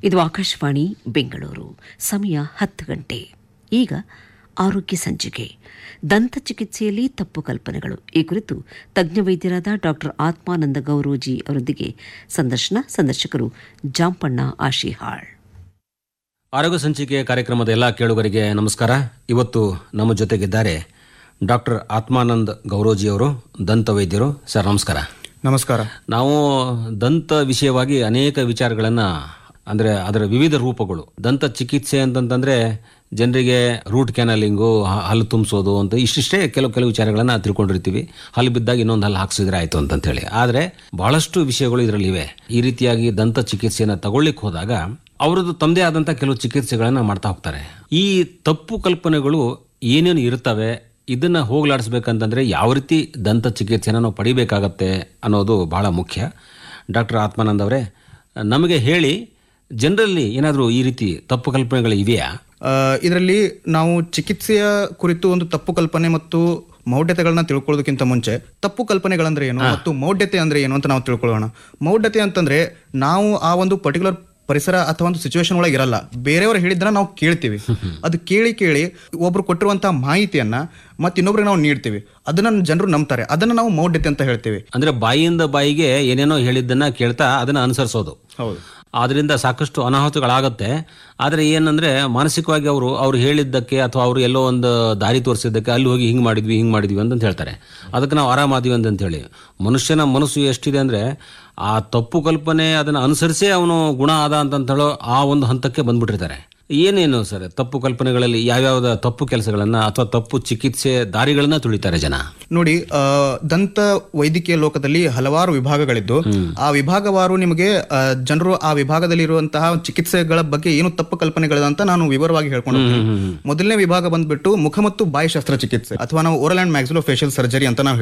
ಇದು ಆಕಾಶವಾಣಿ ಬೆಂಗಳೂರು ಸಮಯ ಹತ್ತು ಗಂಟೆ ಈಗ ಆರೋಗ್ಯ ಸಂಚಿಕೆ ದಂತ ಚಿಕಿತ್ಸೆಯಲ್ಲಿ ತಪ್ಪು ಕಲ್ಪನೆಗಳು ಈ ಕುರಿತು ತಜ್ಞ ವೈದ್ಯರಾದ ಡಾಕ್ಟರ್ ಆತ್ಮಾನಂದ ಗೌರೋಜಿ ಅವರೊಂದಿಗೆ ಸಂದರ್ಶನ ಸಂದರ್ಶಕರು ಜಾಂಪಣ್ಣ ಆಶಿಹಾಳ್ ಆರೋಗ್ಯ ಸಂಚಿಕೆ ಕಾರ್ಯಕ್ರಮದ ಎಲ್ಲ ಕೇಳುಗರಿಗೆ ನಮಸ್ಕಾರ ಇವತ್ತು ನಮ್ಮ ಜೊತೆಗಿದ್ದಾರೆ ಡಾಕ್ಟರ್ ಆತ್ಮಾನಂದ್ ಗೌರೋಜಿ ಅವರು ದಂತ ವೈದ್ಯರು ಸರ್ ನಮಸ್ಕಾರ ನಮಸ್ಕಾರ ನಾವು ದಂತ ವಿಷಯವಾಗಿ ಅನೇಕ ವಿಚಾರಗಳನ್ನು ಅಂದರೆ ಅದರ ವಿವಿಧ ರೂಪಗಳು ದಂತ ಚಿಕಿತ್ಸೆ ಅಂತಂತಂದರೆ ಜನರಿಗೆ ರೂಟ್ ಕ್ಯಾನಲಿಂಗು ಹ- ಹಲ್ಲು ತುಂಬಿಸೋದು ಅಂತ ಇಷ್ಟಿಷ್ಟೇ ಕೆಲವು ಕೆಲವು ವಿಚಾರಗಳನ್ನು ತಿಳ್ಕೊಂಡಿರ್ತೀವಿ ಹಲ್ಲು ಬಿದ್ದಾಗ ಇನ್ನೊಂದು ಹಲ್ಲು ಹಾಕ್ಸಿದ್ರೆ ಆಯಿತು ಅಂತಂತೇಳಿ ಆದರೆ ಬಹಳಷ್ಟು ವಿಷಯಗಳು ಇದರಲ್ಲಿವೆ ಈ ರೀತಿಯಾಗಿ ದಂತ ಚಿಕಿತ್ಸೆಯನ್ನು ತಗೊಳ್ಳಿಕ್ಕೆ ಹೋದಾಗ ಅವರದ್ದು ತಮ್ಮದೇ ಆದಂಥ ಕೆಲವು ಚಿಕಿತ್ಸೆಗಳನ್ನು ಮಾಡ್ತಾ ಹೋಗ್ತಾರೆ ಈ ತಪ್ಪು ಕಲ್ಪನೆಗಳು ಏನೇನು ಇರ್ತವೆ ಇದನ್ನು ಹೋಗಲಾಡಿಸ್ಬೇಕಂತಂದರೆ ಯಾವ ರೀತಿ ದಂತ ಚಿಕಿತ್ಸೆನ ನಾವು ಪಡಿಬೇಕಾಗತ್ತೆ ಅನ್ನೋದು ಬಹಳ ಮುಖ್ಯ ಡಾಕ್ಟರ್ ಆತ್ಮಾನಂದ್ ಅವರೇ ನಮಗೆ ಹೇಳಿ ಜನರಲ್ಲಿ ಏನಾದರೂ ಈ ರೀತಿ ತಪ್ಪು ಕಲ್ಪನೆಗಳು ಇವೆಯಾ ಇದರಲ್ಲಿ ನಾವು ಚಿಕಿತ್ಸೆಯ ಕುರಿತು ಒಂದು ತಪ್ಪು ಕಲ್ಪನೆ ಮತ್ತು ಮೌಢ್ಯತೆಗಳನ್ನ ತಿಳ್ಕೊಳ್ಳೋದಕ್ಕಿಂತ ಮುಂಚೆ ತಪ್ಪು ಕಲ್ಪನೆಗಳಂದ್ರೆ ಏನು ಮತ್ತು ಮೌಢ್ಯತೆ ಅಂದ್ರೆ ಏನು ಅಂತ ನಾವು ತಿಳ್ಕೊಳ್ಳೋಣ ಮೌಢ್ಯತೆ ಅಂತಂದ್ರೆ ನಾವು ಆ ಒಂದು ಪರ್ಟಿಕ್ಯುಲರ್ ಪರಿಸರ ಅಥವಾ ಒಂದು ಸಿಚುವೇಶನ್ ಒಳಗೆ ಇರಲ್ಲ ಬೇರೆಯವರು ಹೇಳಿದ್ದನ್ನ ನಾವು ಕೇಳ್ತೀವಿ ಅದು ಕೇಳಿ ಕೇಳಿ ಒಬ್ರು ಕೊಟ್ಟಿರುವಂತಹ ಮಾಹಿತಿಯನ್ನ ಮತ್ತೆ ಇನ್ನೊಬ್ರಿಗೆ ನಾವು ನೀಡ್ತೀವಿ ಅದನ್ನ ಜನರು ನಂಬ್ತಾರೆ ಅದನ್ನ ನಾವು ಮೌಢ್ಯತೆ ಅಂತ ಹೇಳ್ತೀವಿ ಅಂದರೆ ಬಾಯಿಯಿಂದ ಬಾಯಿಗೆ ಏನೇನೋ ಹೇಳಿದ್ದನ್ನು ಕೇಳ್ತಾ ಅದನ್ನು ಅನುಸರಿಸೋದು ಹೌದು ಆದ್ರಿಂದ ಸಾಕಷ್ಟು ಅನಾಹುತಗಳಾಗತ್ತೆ ಆದರೆ ಏನಂದ್ರೆ ಮಾನಸಿಕವಾಗಿ ಅವರು ಅವ್ರು ಹೇಳಿದ್ದಕ್ಕೆ ಅಥವಾ ಅವರು ಎಲ್ಲೋ ಒಂದು ದಾರಿ ತೋರಿಸಿದ್ದಕ್ಕೆ ಅಲ್ಲಿ ಹೋಗಿ ಹಿಂಗೆ ಮಾಡಿದ್ವಿ ಹಿಂಗೆ ಮಾಡಿದ್ವಿ ಅಂತ ಹೇಳ್ತಾರೆ ಅದಕ್ಕೆ ನಾವು ಆರಾಮಾದ್ವಿ ಅಂತ ಹೇಳಿ ಮನುಷ್ಯನ ಮನಸ್ಸು ಎಷ್ಟಿದೆ ಅಂದ್ರೆ ಆ ತಪ್ಪು ಕಲ್ಪನೆ ಅದನ್ನು ಅನುಸರಿಸೇ ಅವನು ಗುಣ ಆದ ಅಂತ ಹೇಳೋ ಆ ಒಂದು ಹಂತಕ್ಕೆ ಬಂದ್ಬಿಟ್ಟಿರ್ತಾರೆ ಏನೇನು ಸರ್ ತಪ್ಪು ಕಲ್ಪನೆಗಳಲ್ಲಿ ಯಾವ್ಯಾವ ತಪ್ಪು ಕೆಲಸಗಳನ್ನ ಅಥವಾ ತಪ್ಪು ಚಿಕಿತ್ಸೆ ದಾರಿಗಳನ್ನ ತುಳಿತಾರೆ ಜನ ನೋಡಿ ಆ, ದಂತ ವೈದ್ಯಕೀಯ ಲೋಕದಲ್ಲಿ ಹಲವಾರು ವಿಭಾಗಗಳಿದ್ದು ಆ ವಿಭಾಗವಾರು ನಿಮಗೆ ಆ, ಜನರು ಆ ವಿಭಾಗದಲ್ಲಿ ಇರುವಂತಹ ಚಿಕಿತ್ಸೆಗಳ ಬಗ್ಗೆ ಏನು ತಪ್ಪು ಕಲ್ಪನೆಗಳಿದೆ ಅಂತ ನಾನು ವಿವರವಾಗಿ ಹೇಳ್ಕೊಂಡು ಹೋಗ್ತೀನಿ. ಮೊದಲನೇ ವಿಭಾಗ ಬಂದ್ಬಿಟ್ಟು ಮುಖ ಮತ್ತು ಬಾಯಿ ಶಸ್ತ್ರಚಿಕಿತ್ಸೆ ಅಥವಾ ನಾವು oral and maxillofacial surgery ಅಂತ ನಾವು